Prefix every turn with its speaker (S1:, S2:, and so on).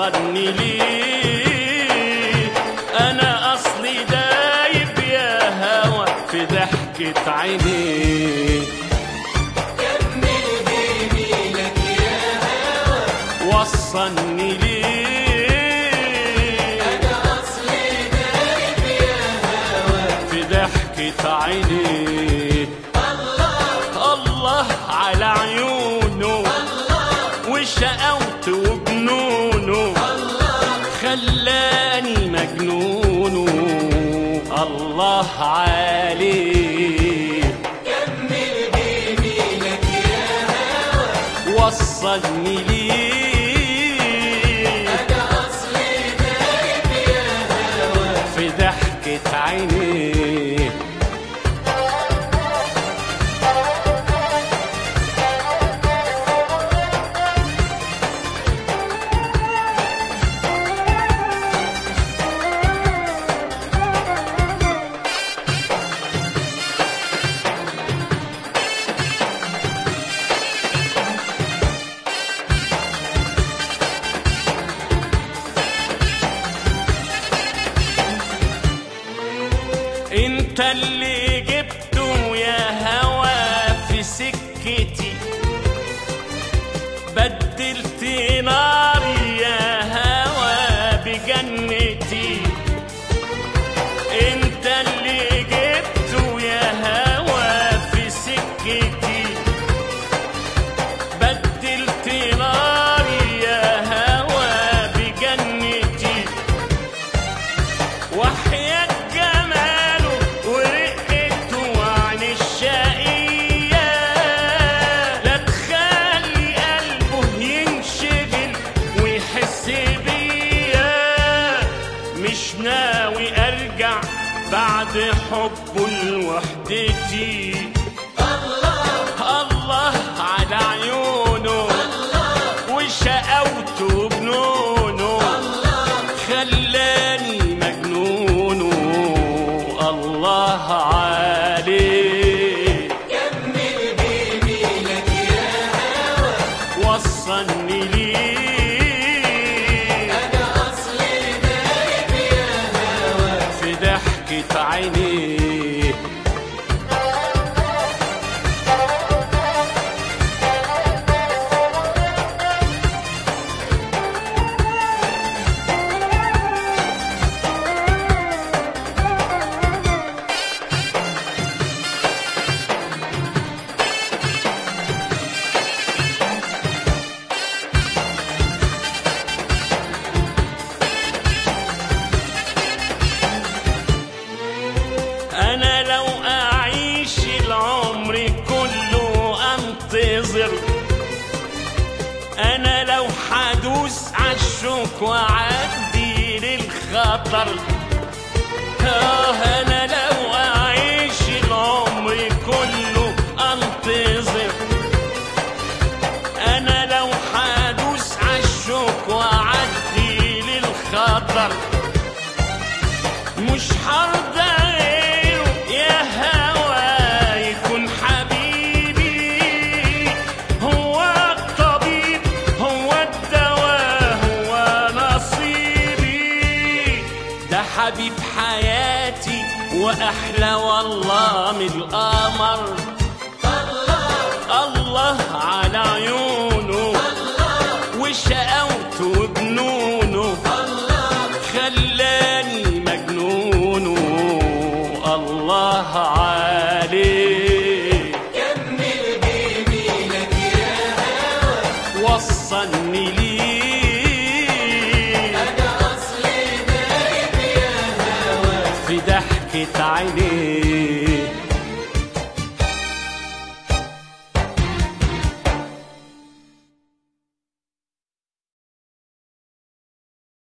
S1: وصلني ليه انا اصلي دايب يا هوى في ضحكة عينيه
S2: كمل جميلك يا هوى
S1: وصلني ليه
S2: أنا أصلي دايب يا هوى
S1: في ضحكة عينيه الله على عيونه وشقاوته وجنونه خلاني مجنونه الله عليه
S2: كمل جميلك يا هوى
S1: وصلني ليه
S2: أنا أصلي دايب يا هوى
S1: في ضحكة عينيه انت اللي جبته يا هوى في سكتي بدلت ناري يا هوى بجنتي انت اللي جبته يا هوى في سكتي بدلت ناري يا هوى بجنتي وحياة جماله ورقته عن الشقية لا تخلي قلبه ينشغل ويحس بيا مش ناوي ارجع بعد حبه لوحدتي الله على عيونه وشقاوته وجنونه خلاني مجنونه الله عليه
S2: كمل جميلك يا هوى
S1: وصلني ليه
S2: أنا أصلي دايب يا هوى
S1: في ضحكة عينيه انا لو اعيش العمر كله انتظر انا لو حدوس عالشوك واعدي للخطر آه انا لو اعيش العمر كله انتظر انا لو حدوس عالشوك واعدي للخطر مش هرضى غيره يا هوى يكون حبيبي هو الطبيب هو الدواء هو نصيبي ده حبيب حياتي واحلى والله من القمر الله على عيونه وشقاوته وجنونه خلاني مجنونه الله عليه